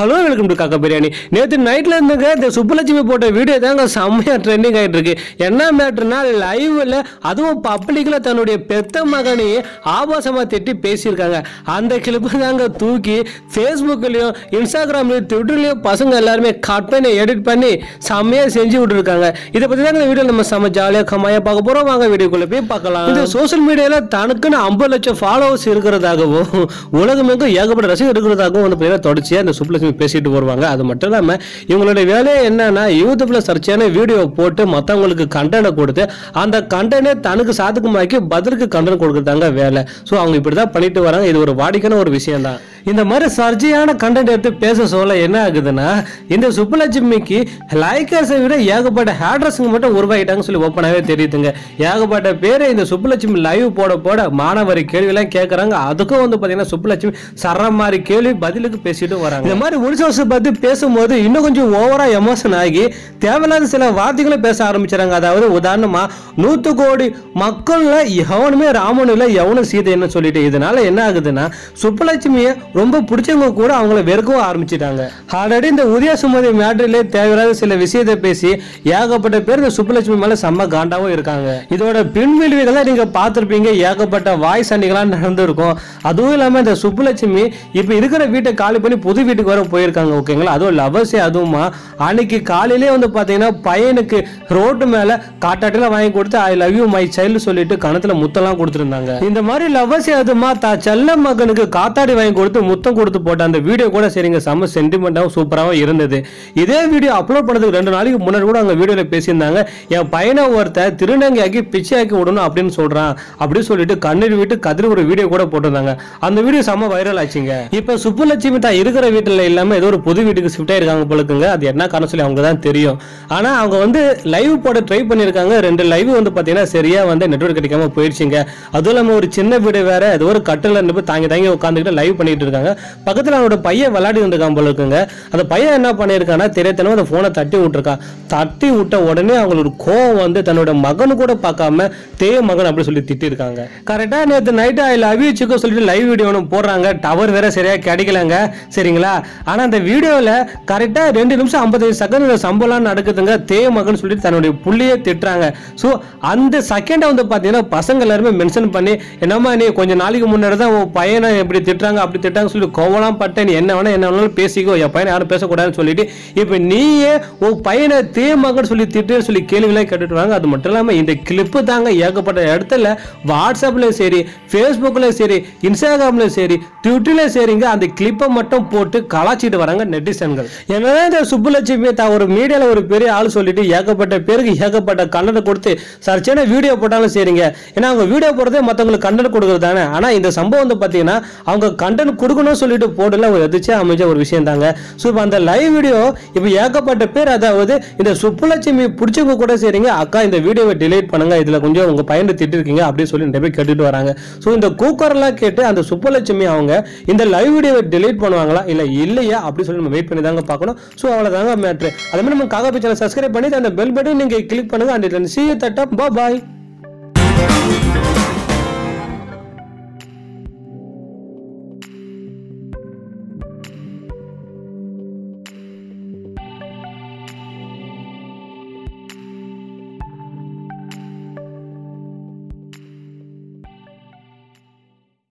hello welcome to காக்கா பிரியாணி நேற்று நைட்டில் இருந்துங்க இந்த சுப்புலட்சுமி போட்ட வீடியோ தாங்க செம்மையாக ட்ரெண்டிங் ஆகிட்டு இருக்கு என்ன மேட்ருனா லைவ்ல அதுவும் பப்ளிக்கில் தன்னுடைய பெத்த மகனையே ஆபாசமாக திட்டி பேசியிருக்காங்க அந்த கிளிப்பு தாங்க தூக்கி ஃபேஸ்புக்லேயும் இன்ஸ்டாகிராம்லையும் ட்விட்டர்லையும் பசங்க எல்லாருமே கட் பண்ணி எடிட் பண்ணி செம்மையாக செஞ்சு விட்டுருக்காங்க இதை பற்றி தாங்க இந்த வீடியோ நம்ம செம்ம ஜாலியாக கம்மாயாக பார்க்க போகிறோம் வாங்க வீடியோக்குள்ளே போய் பார்க்கலாம் இந்த சோஷியல் மீடியாவில் தனக்குன்னு ஐம்பது லட்சம் ஃபாலோவர்ஸ் இருக்கிறதாகவும் உலகமெங்கும் ஏகப்பட்ட ரசிகர் இருக்கிறதாகவும் வந்து பார்த்தீங்கன்னா தொடர்ச்சியாக இந்த சுப்லட்சுமி பேசிட்டு வருவாங்க அது மட்டும் இல்லாமல் இவங்களுடைய வேலையே என்னன்னா யூடியூப்பில் சர்ச்சான வீடியோ போட்டு மற்றவங்களுக்கு கண்டென்ட் கொடுத்து அந்த கண்டென்ட்டை தனக்கு சாதகமாக்கி பதிலுக்கு கண்டென்ட் கொடுக்குறதாங்க வேலை ஸோ அவங்க இப்படி தான் பண்ணிட்டு வராங்க இது ஒரு வாடிக்கையான ஒரு விஷயம் தான் இந்த மாதிரி சர்ச்சையான கண்டென்ட் எடுத்து பேச சொல்ல என்ன ஆகுதுன்னா இந்த சுப்புலட்சுமிக்கு லைக்கர்ஸை விட ஏகப்பட்ட ஹேட்ரஸுங்க மட்டும் உருவாகிட்டாங்கன்னு சொல்லி ஓப்பனாகவே தெரியுதுங்க ஏகப்பட்ட பேர் இந்த சுப்புலட்சுமி லைவ் போட போட மாணவரி கேள்வியெல்லாம் கேட்குறாங்க அதுக்கும் வந்து பார்த்தீங்கன்னா சுப்புலட்சுமி சர மாதிரி கேள்வி பதிலுக்கு பேசிட்டு வராங்க இந்த மாதிரி ஒடிசோஸை பற்றி பேசும்போது இன்னும் கொஞ்சம் ஓவரா எமோஷன் ஆகி தேவையில்லாத சில வார்த்தைகளை பேச ஆரம்பிச்சாங்க அதாவது உதாரணமா நூத்து கோடி மக்கள்ல எவனுமே ராமன் இல்லை எவனும் சீதைன்னு சொல்லிட்டு இதனால என்ன ஆகுதுன்னா சுப்புலட்சுமியை ரொம்ப பிடிச்சவங்க கூட அவங்கள வெறுக்கவும் ஆரம்பிச்சிட்டாங்க ஆல்ரெடி இந்த உதய சுமதி மேட்டரிலே தேவையில்லாத சில விஷயத்தை பேசி ஏகப்பட்ட பேர் இந்த சுப்புலட்சுமி மேல செம்ம காண்டாவும் இருக்காங்க இதோட பின்விளைவுகளை நீங்க பார்த்திருப்பீங்க ஏகப்பட்ட வாய் சண்டைகள்லாம் நடந்திருக்கும் அதுவும் இல்லாம இந்த சுப்புலட்சுமி இப்ப இருக்கிற வீட்டை காலி பண்ணி புது வீட்டுக்கு வர போயிருக்காங்க ஓகேங்களா அதுவும் லவர்ஸே அதுவுமா அன்னைக்கு காலையிலே வந்து பாத்தீங்கன்னா பையனுக்கு ரோட்டு மேல காட்டாட்டில வாங்கி கொடுத்து I love you my child சொல்லிட்டு கணத்துல முத்தம்லாம் கொடுத்துருந்தாங்க இந்த மாதிரி லவர்ஸே அதுமா தா செல்ல மகனுக்கு காத்தாடி வாங்கி கொடுத்து முத்தம் கொடுத்து போட்ட அந்த வீடியோ கூட சரிங்க செம்ம சென்டிமெண்டாகவும் சூப்பராகவும் இருந்தது இதே வீடியோ அப்லோட் பண்ணதுக்கு ரெண்டு நாளைக்கு முன்னாடி கூட அவங்க வீடியோவில் பேசியிருந்தாங்க என் பையனை ஒருத்தர் திருநங்கையாக்கி பிச்சையாக்கி விடணும் அப்படின்னு சொல்றான் அப்படின்னு சொல்லிட்டு கண்ணீர் விட்டு கதிரி ஒரு வீடியோ கூட போட்டிருந்தாங்க அந்த வீடியோ செம்ம வைரல் ஆச்சுங்க இப்போ சுப்புலட்சுமி தான் இருக்கிற வீட்டில் இல்லாமல் ஏதோ ஒரு புது வீட்டுக்கு ஷிஃப்ட் ஆயிருக்காங்க போலுக்குங்க அது என்ன காரணம் சொல்லி அவங்க தான் தெரியும் ஆனால் அவங்க வந்து லைவ் போட ட்ரை பண்ணியிருக்காங்க ரெண்டு லைவ் வந்து பார்த்தீங்கன்னா சரியா வந்து நெட்வொர்க் கிடைக்காம போயிடுச்சுங்க அதுவும் இல்லாமல் ஒரு சின்ன வீடு வேற அது ஒரு கட்டில் இருந்து போய் தாங்கி தாங்கி உட்காந்துக்கிட்டு லைவ் பண்ணிட்டு இருக்காங்க பக்கத்தில் அவனோட பையன் விளையாடி இருக்கான் போல இருக்குங்க அந்த பையன் என்ன பண்ணியிருக்கான்னா தெரியாதனமா அந்த ஃபோனை தட்டி விட்டுருக்கான் தட்டி விட்ட உடனே அவங்களோட கோவம் வந்து தன்னோட மகனு கூட பார்க்காம தேய மகன் அப்படி சொல்லி திட்டிருக்காங்க கரெக்டாக நேற்று நைட்டு ஐ லவ் யூ சிக்கோ சொல்லிட்டு லைவ் வீடியோ ஒன்று போடுறாங்க டவர் வேற சரியா கிடைக்கலங்க சரிங்களா ஆனால் அந்த வீடியோவில் கரெக்டாக ரெண்டு நிமிஷம் ஐம்பத்தஞ்சு செகண்ட் இந்த சம்பவம்லாம் நடக்குதுங்க தேய மகன் சொல்லிட்டு தன்னுடைய புள்ளியே திட்டுறாங்க ஸோ அந்த செகண்டை வந்து பார்த்தீங்கன்னா பசங்க எல்லாருமே மென்ஷன் பண்ணி என்னம்மா நீ கொஞ்சம் நாளைக்கு முன்னாடி தான் உன் பையனை இப்படி திட்டுறாங்க அப்படி திட்டுறாங்க சொல்லி கோவலாம் பட்ட நீ என்ன வேணா என்ன வேணாலும் பேசிக்கோ என் பையனை யாரும் பேசக்கூடாதுன்னு சொல்லிட்டு இப்போ நீயே உன் பையனை தேய மகன் சொல்லி திட்டுன்னு சொல்லி கேள்விலாம் கேட்டுட்டு வாங்க அது மட்டும் இல்லாமல் இந்த கிளிப்பு தாங்க ஏகப்பட்ட இடத்துல வாட்ஸ்அப்லையும் சரி ஃபேஸ்புக்லையும் சரி இன்ஸ்டாகிராம்லையும் சரி ட்விட்டர்லையும் சரிங்க அந்த கிளிப்பை மட்டும் போட்டு கலாச்சிட்டு வராங்க நெட்டிசன்கள் என்னதான் இந்த சுப்புலட்சுமி தான் ஒரு மீடியாவில் ஒரு பெரிய ஆள் சொல்லிட்டு ஏகப்பட்ட பேருக்கு ஏகப்பட்ட கண்டனம் கொடுத்து சர்ச்சையான வீடியோ போட்டாலும் சரிங்க ஏன்னா அவங்க வீடியோ போடுறதே மற்றவங்களுக்கு கண்டனம் கொடுக்குறது தானே ஆனால் இந்த சம்பவம் வந்து பார்த்தீங்கன்னா அவங்க கண்டனம் கொடுக்கணும்னு சொல்லிட்டு போடல ஒரு எதிர்ச்சியாக அமைஞ்ச ஒரு விஷயம் தாங்க ஸோ இப்போ அந்த லைவ் வீடியோ இப்போ ஏகப்பட்ட பேர் அதாவது இந்த சுப்புலட்சுமி பிடிச்சவங்க கூட சரிங்க அக்கா இந்த வீடியோவை டிலீட் பண்ணுங்க இதில் கொஞ்சம் உங்கள் பையனை திட்டிருக்கீங்க அப்படின்னு சொல்லி நிறைய பேர் கேட்டுட்டு வராங்க ஸோ இந்த கூக்கரெல்லாம் கேட்டு அந்த சுப்புலட்சுமி அவங்க இந்த லைவ் வீடியோவை டிலீட் பண்ணுவாங்களா இல்லை இல்லையா அப்படி சொல்லி நம்ம வெயிட் பண்ணி தாங்க பார்க்கணும் ஸோ அவ்வளோதாங்க மேட்ரு அதே மாதிரி நம்ம காகா சேனல் சப்ஸ்கிரைப் பண்ணி அந்த பெல் பட்டன் நீங்கள் கிளிக் பண்ணுங்க அண்ட் சி தட்டா பாய்